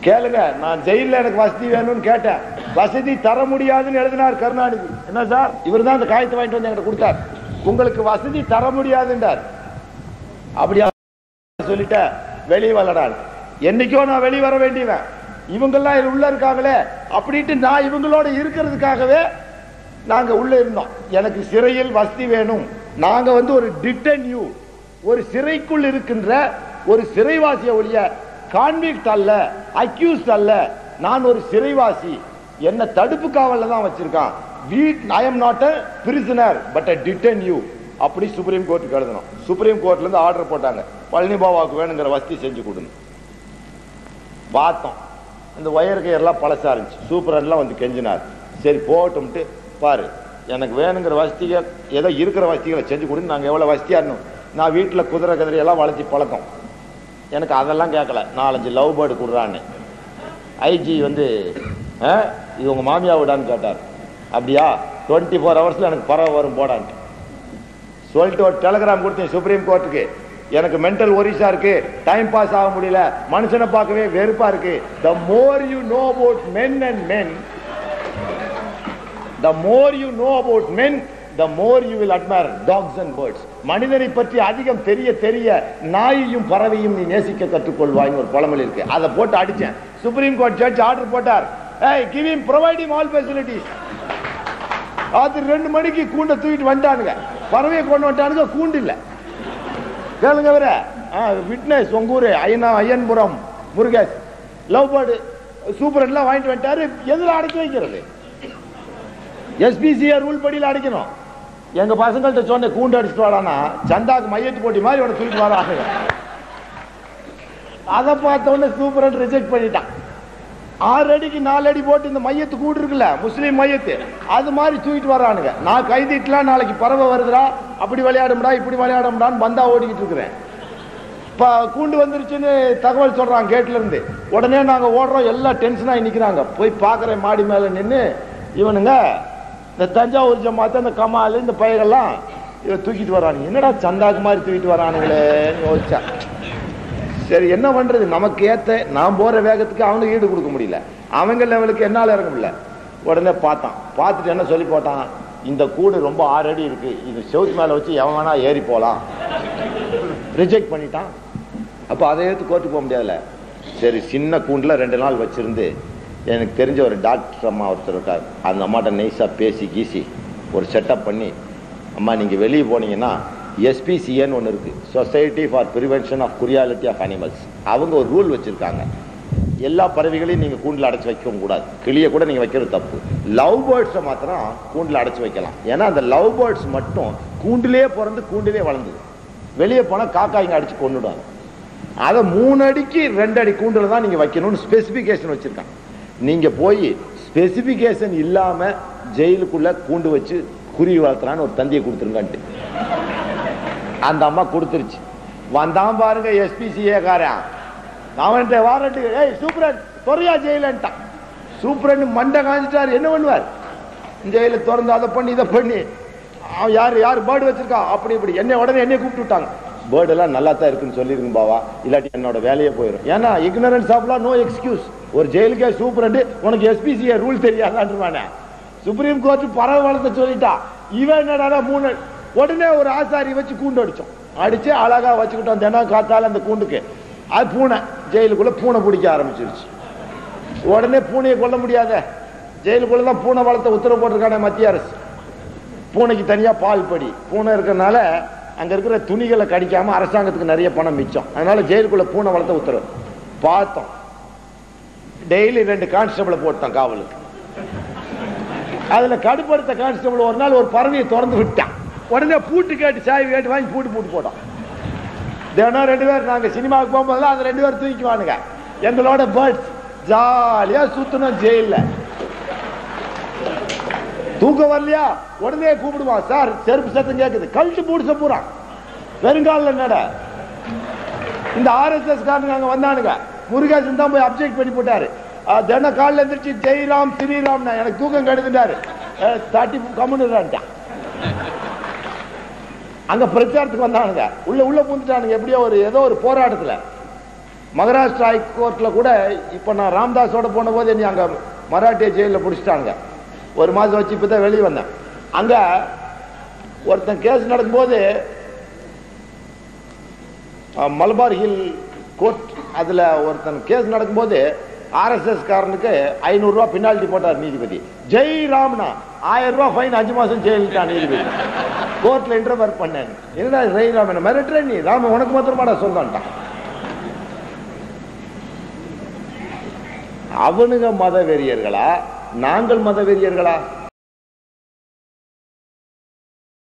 கேளுங்க நான் ஜெயில எனக்கு வசதி வேணும்னு கேட்டேன் வசதி தர முடியாதுன்னு எழுதினார் கருணாநிதி என்ன சார் இவர் தான் அந்த காயத்தை வாங்கிட்டு வந்து என்கிட்ட கொடுத்தார் உங்களுக்கு வசதி தர முடியாதுன்றார் அப்படியா சொல்லிட்டேன் வெளியே வரடான் என்னைக்கோ நான் வெளியே வர வேண்டியவன் இவங்கெல்லாம் இது உள்ள இருக்காங்களே அப்படின்ட்டு நான் இவங்களோட இருக்கிறதுக்காகவே நாங்க உள்ள இருந்தோம் எனக்கு சிறையில் வசதி வேணும் நாங்க வந்து ஒரு டிட்டன்யூ ஒரு சிறைக்குள் இருக்கின்ற ஒரு சிறைவாசிய ஒழிய கான்விக்ட் அல்ல அக்யூஸ்ட் அல்ல நான் ஒரு சிறைவாசி என்ன தடுப்பு காவல்ல தான் வச்சிருக்கான் வீட் I am not a prisoner but a detenu அப்படி சுப்ரீம் கோர்ட்டுக்கு எழுதணும் சுப்ரீம் கோர்ட்ல இருந்து ஆர்டர் போட்டாங்க பழனி பாபாவுக்கு வேணுங்கிற வசதி செஞ்சு கொடுங்க பார்த்தோம் இந்த ஒயர் கயிறுலாம் பழசா இருந்துச்சு சூப்பரெல்லாம் வந்து கெஞ்சினார் சரி போகட்டும்ட்டு பாரு எனக்கு வேணுங்கிற வசதிகள் ஏதோ இருக்கிற வசதிகளை செஞ்சு கொடுங்க நாங்கள் எவ்வளோ வசதியாக இருந்தோம் நான் வீட்டில் குதிரை கதிரை எல்லாம் வளைச்சி பழக்கம் எனக்கு அதெல்லாம் கேட்கல நாலஞ்சு லவ் பேர்டு கொடுறான்னு ஐஜி வந்து "ஆ, இது உங்கள் மாமியா விடான்னு கேட்டார் அப்படியா டுவெண்ட்டி ஃபோர் ஹவர்ஸில் எனக்கு பறவை வரும் போடான்ட்டு சொல்லிட்டு ஒரு டெலிகிராம் கொடுத்தேன் சுப்ரீம் கோர்ட்டுக்கு எனக்கு மென்டல் ஒரிசா இருக்கு டைம் பாஸ் ஆக முடியல மனுஷனை பார்க்கவே வெறுப்பா இருக்கு the more you know about men and men the more you know about men the more you will admire dogs and birds மனிதனை பற்றி அதிகம் தெரிய தெரிய நாயையும் பறவையும் நீ நேசிக்க கற்றுக்கொள்வாய்னு ஒரு பழமொழி இருக்கு அதை போட்டு அடிச்சேன் சுப்ரீம் கோர்ட் ஜட்ஜ் ஆர்டர் போட்டார் ஏய் give him provide him all facilities ராத்திரி ரெண்டு மணிக்கு கூண்டை தூக்கிட்டு வந்துட்டானுங்க பறவையை கொண்டு வந்துட்டானுங்க கூண்டு இல்ல கேளுங்க வேற விட்னஸ் உங்க ஊரு ஐயனா Ayyanpuram Murugesh love bird super எல்லாம் வாங்கிட்டு வந்துட்டாரு எதுல அடைக்க வைக்கிறது எஸ்பிசிஆ ரூல் படியில் அடிக்கணும் எங்க பசங்கள்ட்ட சொன்ன கூண்டு அடிச்சுட்டு வாடானா சந்தாக்கு மையத்து போட்டி மாதிரி உன தூக்கிட்டு வராங்க அதை பார்த்த உடனே சூப்பர் ரிஜெக்ட் பண்ணிட்டான் ஆறு அடிக்கு நாலு அடி போட்டு இந்த மையத்து கூடு இருக்குல்ல முஸ்லீம் மையத்து அது மாதிரி தூக்கிட்டு வரானுங்க நான் கைதிட்டுலாம் நாளைக்கு பறவை வருதுடா அப்படி விளையாடும்டா இப்படி விளையாடும்டான்னு பந்தா ஓடிக்கிட்டு இருக்கிறேன் இப்ப கூண்டு வந்துருச்சுன்னு தகவல் சொல்றாங்க கேட்ல இருந்து உடனே நாங்க ஓடுறோம் எல்லாம் டென்ஷனா நிக்கிறாங்க போய் பாக்குறேன் மாடி மேல நின்னு இவனுங்க இந்த தஞ்சாவூர் ஜமாத்து அந்த கமால் இந்த பயிரெல்லாம் இவன் தூக்கிட்டு வரானுங்க என்னடா சந்தாக்கு மாதிரி தூக்கிட்டு வரானுங்களேன்னு யோசிச்சா சரி என்ன பண்றது நமக்கு ஏத்த நான் போற வேகத்துக்கு அவனுக்கு ஈடு கொடுக்க முடியல அவங்க லெவலுக்கு என்னால இறங்க முடியல உடனே பார்த்தான் பார்த்துட்டு என்ன சொல்லி போட்டான் இந்த கூடு ரொம்ப ஆறு அடி இருக்கு இது செவுத்து மேல வச்சு எவன் வேணா ஏறி போலாம் ரிஜெக்ட் பண்ணிட்டான் அப்போ அதை எடுத்து கோர்ட்டுக்கு போக முடியாதுல்ல சரி சின்ன கூண்டில் ரெண்டு நாள் வச்சிருந்து எனக்கு தெரிஞ்ச ஒரு டாக்டர் அம்மா ஒருத்தர் இருக்கார் அந்த அம்மாட்ட நைஸாக பேசி கீசி ஒரு செட்டப் பண்ணி அம்மா நீங்கள் வெளியே போனீங்கன்னா எஸ்பிசிஎன்னு ஒன்று இருக்குது society for prevention of cruelty of animals அவங்க ஒரு ரூல் வச்சுருக்காங்க எல்லா பறவைகளையும் நீங்கள் கூண்டில் அடைச்சி வைக்கவும் கூடாது கிளியை கூட நீங்கள் வைக்கிறது தப்பு லவ் பேர்ட்ஸை மாத்திரம் கூண்டில் அடைச்சி வைக்கலாம் ஏன்னா அந்த லவ் பேர்ட்ஸ் மட்டும் கூண்டிலே பிறந்து கூண்டிலே வளர்ந்தது வெளியே போனால் காக்காய்ங்க அடிச்சு கொண்டுடுவாங்க அதை மூணு அடிக்கு ரெண்டு அடி கூண்டில் தான் நீங்கள் வைக்கணும்னு ஸ்பெசிஃபிகேஷன் வச்சுருக்காங்க நீங்கள் போய் ஸ்பெசிஃபிகேஷன் இல்லாமல் ஜெயிலுக்குள்ளே கூண்டு வச்சு குருவி வளர்த்துறான்னு ஒரு தந்தியை கொடுத்துருங்கன்ட்டு அந்த அம்மா கொடுத்துருச்சு வந்தான் பாருங்க எஸ்பிசிஏ காரன் அவன்கிட்ட வாரண்ட்டு ஏய் சூப்பரன் துறையா ஜெயிலன்ட்டான் சூப்பரன் மண்டை காஞ்சிட்டார் என்ன பண்ணுவார் ஜெயில திறந்து அதை பண்ணி இதை பண்ணி அவன் யார் யார் பேர்டு வச்சிருக்கா அப்படி இப்படி என்னை உடனே என்னை கூப்பிட்டு விட்டாங்க பேர்டு எல்லாம் நல்லா தான் இருக்குன்னு சொல்லிருங்க பாவா இல்லாட்டி என்னோட வேலையே போயிடும் ஏன்னா இக்னரன்ஸ் ஆஃப்லாம் நோ எக்ஸ்கியூஸ் ஒரு ஜெயிலுக்கே சூப்பரண்டு உனக்கு எஸ்பிசிஏ ரூல் தெரியாதான்றானே சுப்ரீம் கோர்ட் பறவை வளர்த்த சொல்லிட்டா இவன் என்னடா மூணு உடனே ஒரு ஆசாரி வச்சு கூண்டு அடிச்சோம் அடிச்சு அழகா வச்சுக்கிட்டோம் தினம் காத்தால அந்த கூண்டுக்கு அது பூனை ஜெயிலுக்குள்ள பூனை பிடிக்க ஆரம்பிச்சிருச்சு உடனே பூனையை கொல்ல முடியாத ஜெயிலுக்குள்ள தான் பூனை வளர்த்த உத்தரவு போட்டிருக்கானே மத்திய அரசு பூனைக்கு தனியா பால் படி பூனை இருக்கறனால அங்க இருக்கிற துணிகளை கடிக்காம அரசாங்கத்துக்கு நிறைய பணம் மிச்சம் அதனால ஜெயிலுக்குள்ள பூனை வளர்த்த உத்தரவு பார்த்தோம் டெய்லி ரெண்டு கான்ஸ்டபிளை போட்டான் காவலுக்கு அதுல கடுப்படுத்த கான்ஸ்டபிள் ஒரு நாள் ஒரு பறவையை திறந்து விட்டான் உடனே பூட்டு கேட்டு சாவி கேட்டு வாங்கி பூட்டு பூட்டு போட்டோம் தினம் ரெண்டு பேர் நாங்க சினிமாவுக்கு போகும்போதெல்லாம் அந்த ரெண்டு பேர் தூக்கிக்குவானுங்க எங்களோட பேர்ட்ஸ் ஜாலியா சுத்தணும் ஜெயில்ல தூக்கம் வரலையா உடனே கூப்பிடுவான் சார் செருப்பு சத்தம் கேக்குது கழுத்து பூடிச்ச பூரான் பெருங்காலில் நட இந்த ஆர்எஸ்எஸ் காரங்க அங்க வந்தானுங்க முருகேசன் தான் போய் அப்செக்ட் பண்ணி போட்டாரு அஹ் தினம் காலில் எந்திரிச்சு ஜெய்ராம் ஸ்ரீராம் எனக்கு தூக்கம் கெடுத்துட்டாரு அஹ் தட்டி கம்முன்னுட்டான் அங்க பிரச்சாரத்துக்கு வந்தானுங்க உள்ள உள்ள பூந்துட்டானுங்க எப்படியோ ஒரு ஏதோ ஒரு போராட்டத்துல மகாராஷ்டிரா ஹைகோர்ட்ல கூட இப்ப நான் ராம்தாஸோட போன போது என்னை அங்க மராட்டிய ஜெயிலில் பிடிச்சிட்டாங்க ஒரு மாசம் வச்சு இப்பதான் வெளியே வந்தேன் அங்க ஒருத்தன் கேஸ் நடக்கும்போது அஹ், மலபார் ஹில் கோர்ட் அதுல ஒருத்தன் கேஸ் நடக்கும்போது ஆர்எஸ்எஸ் காரனுக்கு ஐநூறு ரூபாய் பினால்டி போட்டார் நீதிபதி ஜெய் ராம்னா ஆயிரம் ரூபாய் ஃபைன் அஞ்சு மாசம் ஜெயிலிட்டான் நீதிபதி கோர்ட்ல இன்டர்வர் பண்ணேன் என்னடா ஜெய் ராம் என்ன மிரட்டுற நீ ராம உனக்கு மாத்திரமாடா சொன்னான்ட்டான் அவனுங்க மத வெறியர்களா நாங்கள் மத வெறியர்களா